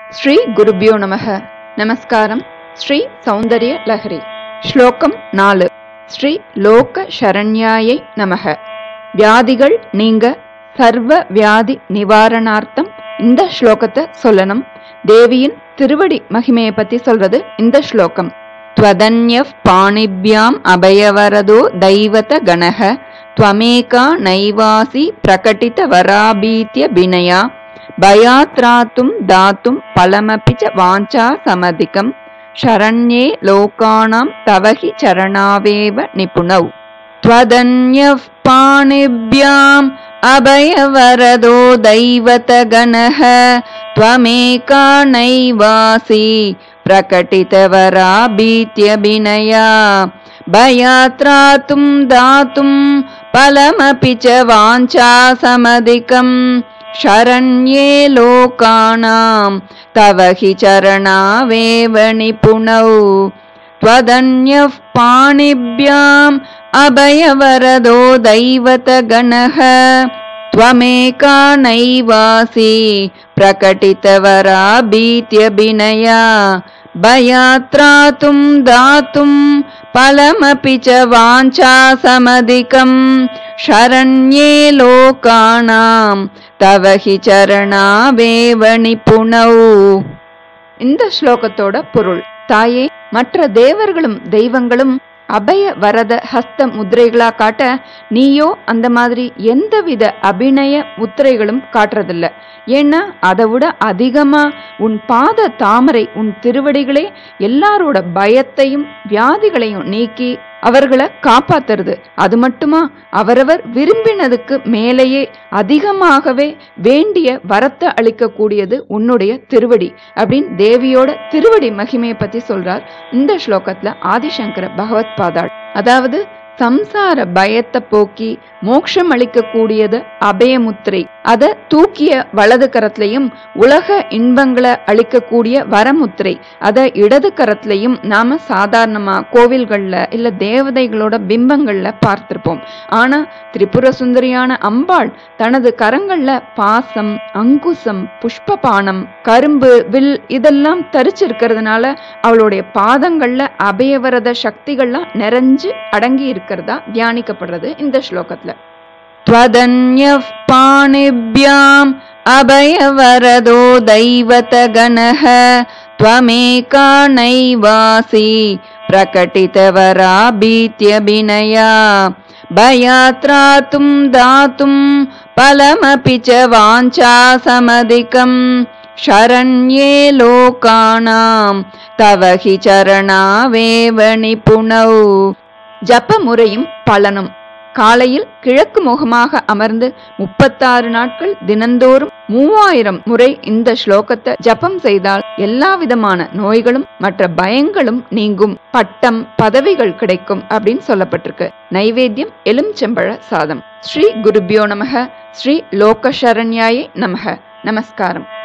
శ్రీ గురుభ్యో నమ నమస్కారం శ్రీ సౌందర్య లహరి ஸ்லோகம் நாலு ஸ்ரீ லோக சரண்யாயை நமக வியாதிகள் நீங்க சர்வ வியாதி நிவாரணார்த்தம் இந்த ஸ்லோகத்தை சொல்லணும் தேவியின் திருவடி மகிமையை பத்தி சொல்றது இந்த ஸ்லோகம் त्वदन्यः पाणिभ्याम् अभयवरदो दैवत गणः त्वमेका नैवासि प्रकटितवराभीत्यभिनया भयात्रातुं दातुं फलमपि च वाञ्छा समधिकं शरण्ये लोकानां तव हि चरणावेव निपुणौ त्वदन्यः पाणिभ्याम् अभयवरदो दैवतगणः त्वमेका नैवासि प्रकटितवराभीत्यभिनया भयात्रातुं दातुं फलमपि च वाञ्छासमधिकं शरण्ये लोकानां तव हि चरणावेव निपुणौ त्वदन्यः पाणिभ्याम् अभयवरदो दैवतगणः त्वमेका नैवासि प्रकटितवराभीत्यभिनया भयात्रातुं दातुं फलमपि च वाञ्छासमधिकं शरण्ये लोकानां तव हि चरणावेव निपुणौ இந்த ஸ்லோகத்தோட பொருள் தாயே மற்ற தேவர்களும் தெய்வங்களும் அபய வரத ஹஸ்த முத்திரைகளா காட்ட நீயோ அந்த மாதிரி எந்தவித அபிநய முத்திரைகளும் காட்டுறதில்ல ஏன்னா அதை விட அதிகமா உன் பாத தாமரை உன் திருவடிகளே எல்லாரோட பயத்தையும் வியாதிகளையும் நீக்கி அவர்களை காப்பாத்துறது அது மட்டுமா அவரவர் விரும்பினதுக்கு மேலேயே அதிகமாகவே வேண்டிய வரத்தை அளிக்கக்கூடியது உன்னுடைய திருவடி அப்படின்னு தேவியோட திருவடி மகிமையை பத்தி சொல்றார் இந்த ஸ்லோகத்துல ஆதிசங்கர பகவத் பாதாள் அதாவது சம்சார பயத்தை போக்கி மோட்சம் அளிக்கக்கூடியது அபயமுத்திரை அத தூக்கிய வலது கரத்திலையும் உலக இன்பங்களை அளிக்கக்கூடிய வரமுத்திரை அத இடது கரத்திலையும் நாம சாதாரணமா கோவில்கள்ல இல்ல தேவதைகளோட பிம்பங்கள்ல பார்த்திருப்போம் ஆனா திரிபுர சுந்தரியான அம்பாள் தனது கரங்கள்ல பாசம் அங்குசம் புஷ்பபானம் கரும்பு வில் இதெல்லாம் தரிச்சிருக்கிறதுனால அவளுடைய பாதங்கள்ல அபயவரத சக்திகள்லாம் நிறைஞ்சு அடங்கி இருக்கிறதா தியானிக்கப்படுறது இந்த ஸ்லோகத்துல त्वदन्यः पाणिभ्याम् अभयवरदो दैवतगणः त्वमेका नैवासि प्रकटितवराभीत्यभिनया भयात्रातुं दातुं फलमपि च वाञ्छासमधिकं शरण्ये लोकानां तव हि चरणावेव निपुणौ ஜப முறையும் பலனும் காலையில் கிழக்கு முகமாக அமர்ந்து முப்பத்தாறு நாட்கள் தினந்தோறும் மூவாயிரம் முறை இந்த ஸ்லோகத்தை ஜபம் செய்தால் எல்லா விதமான நோய்களும் மற்ற பயங்களும் நீங்கும் பட்டம் பதவிகள் கிடைக்கும் அப்படின்னு சொல்லப்பட்டிருக்கு நைவேத்தியம் எலும்செம்பழ சாதம் ஸ்ரீ குருபியோ நமக ஸ்ரீ லோக சரண்யாயே நமக நமஸ்காரம்